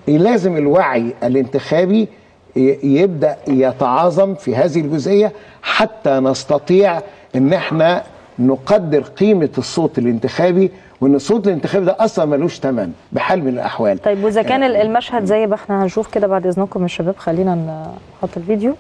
لازم الوعي الانتخابي ي- يبدا يتعاظم في هذه الجزئيه حتى نستطيع ان احنا نقدر قيمه الصوت الانتخابي وان الصوت الانتخابي ده اصلا ملوش ثمن بحال من الاحوال طيب واذا كان ال- المشهد زي ما احنا هنشوف كده بعد اذنكم يا شباب خلينا نحط الفيديو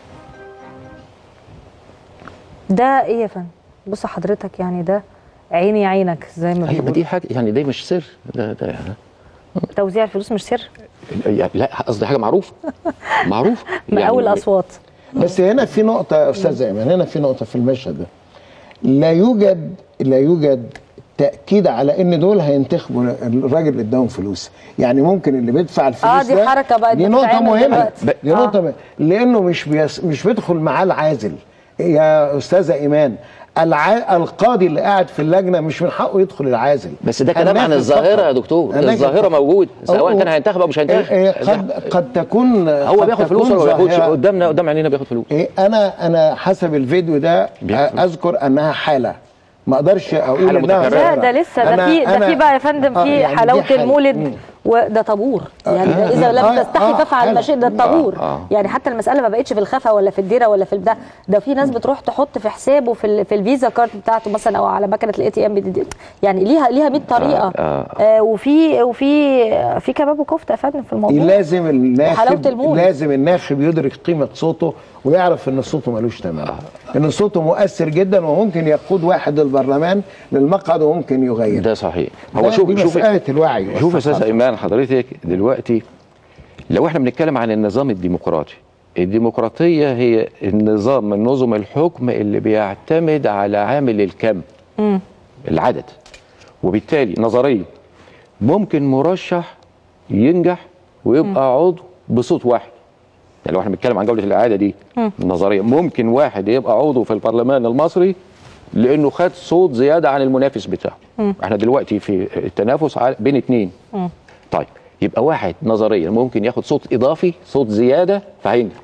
ده ايه يا فندم بص حضرتك يعني ده عيني عينك زي ما ايوه ما بيقولوا دي حاجه يعني ده مش سر ده ده يعني توزيع الفلوس مش سر يعني لا قصدي حاجه معروفه معروفه مقاول الاصوات بس هنا في نقطة يا أستاذ أيمن هنا في نقطة في المشهد ده لا يوجد لا يوجد تأكيد على إن دول هينتخبوا الراجل اللي اداهم فلوس، يعني ممكن اللي بيدفع الفلوس آه، دي ده حركة بقت دي نقطة بتتعمل مهمة دلوقتي. دي آه. نقطة مهمة لأنه مش بيس مش بيدخل معاه العازل يا أستاذة إيمان الع... القاضي اللي قاعد في اللجنة مش من حقه يدخل العازل بس ده كلام عن الناخب الظاهره فقط. يا دكتور الناخب الظاهره فقط. موجود سواء هو- كان هينتخب او مش هينتخب إيه، قد قد تكون هو قد بياخد فلوس تكون ولا ما بياخدش ظاهرة. قدامنا قدام عينينا بياخد فلوس إيه انا انا حسب الفيديو ده بياخد فلوس. اذكر انها حاله ما اقدرش اقول حالة انها متكررة. لا ظاهرة. ده لسه ده أنا- في ده أنا- في بقى يا فندم آه، في يعني دي حلاوه حالة. المولد مم. وده طابور يعني ده اذا آه، لم تستحي آه، فافعل حلو. ما شئت ده طابور آه، آه. يعني حتى المساله ما بقتش في الخفا ولا في الديره ولا في البتاع ده في ناس بتروح تحط في حسابه في ال- في الفيزا كارد بتاعته مثلا او على مكنه الاي تي ام يعني ليها ليها 100 طريقه آه، آه وفي وفي في كباب وكفته يا فندم في الموضوع لازم وحلاوة الناخب المولد. لازم الناخب يدرك قيمه صوته ويعرف ان صوته ملوش ثمن ان صوته مؤثر جدا وممكن يقود واحد البرلمان للمقعد وممكن يغير ده صحيح ده- هو شوف دي شوف مساله الوعي شوف يا استاذ والثقافة. ايمان حضرتك دلوقتي لو احنا بنتكلم عن النظام الديمقراطي الديمقراطيه هي النظام من نظم الحكم اللي بيعتمد على عامل الكم العدد وبالتالي نظريا ممكن مرشح ينجح ويبقى عضو بصوت واحد يعني لو احنا بنتكلم عن جوله الاعاده دي نظريا ممكن واحد يبقى عضو في البرلمان المصري لانه خد صوت زياده عن المنافس بتاعه احنا دلوقتي في التنافس على- بين اتنين طيب يبقى واحد نظريا ممكن ياخد صوت اضافي صوت زياده فهينجح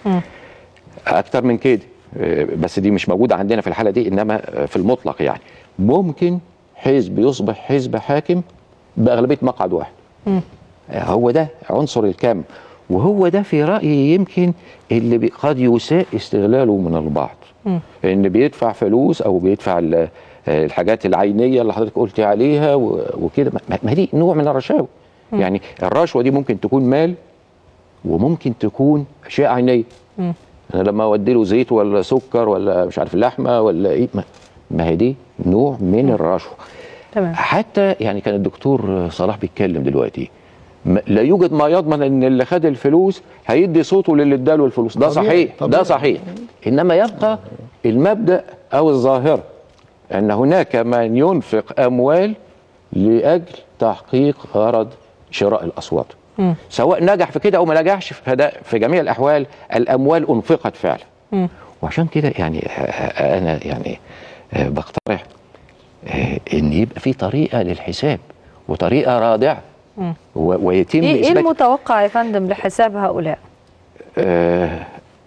اكتر من كده آه، بس دي مش موجوده عندنا في الحاله دي انما آه، في المطلق يعني ممكن حزب يصبح حزب حاكم باغلبيه مقعد واحد آه، هو ده عنصر الكم وهو ده في رايي يمكن اللي بي- قد يساء استغلاله من البعض ان بيدفع فلوس او بيدفع ال- آه، الحاجات العينيه اللي حضرتك قلتي عليها و- وكده ما- ما دي نوع من الرشاوى يعني الرشوه دي ممكن تكون مال وممكن تكون اشياء عينيه انا لما اودي له زيت ولا سكر ولا مش عارف لحمه ولا ايه ما, ما هي دي نوع من الرشوه تمام حتى يعني كان الدكتور صلاح بيتكلم دلوقتي ما- لا يوجد ما يضمن ان اللي خد الفلوس هيدي صوته للي اداله الفلوس ده طبيعي، صحيح ده طبيعي. صحيح انما يبقى المبدا او الظاهره ان هناك من ينفق اموال لاجل تحقيق غرض شراء الاصوات سواء نجح في كده او ما نجحش فده في جميع الاحوال الاموال انفقت فعلا وعشان كده يعني آه، آه، انا يعني آه، بقترح آه، ان يبقى في طريقه للحساب وطريقه رادعه و- ويتم ايه ايه اثبات المتوقع يا فندم لحساب هؤلاء آه،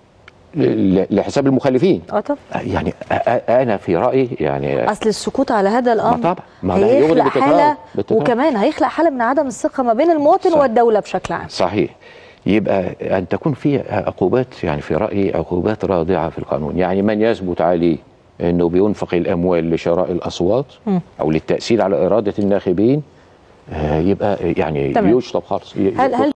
ل- لحساب المخالفين اه طب يعني آه، آه، انا في رايي يعني اصل السكوت على هذا الامر طبعا. ما ده هيغلب هيخلق بالتكرار. حاله بالتكرار. وكمان هيخلق حاله من عدم الثقه ما بين المواطن صح. والدوله بشكل عام صحيح يبقى ان تكون في عقوبات يعني في رايي عقوبات رادعه في القانون يعني من يثبت عليه انه بينفق الاموال لشراء الاصوات او للتاثير على اراده الناخبين آه، يبقى يعني تمام. يشطب خالص ي- هل هل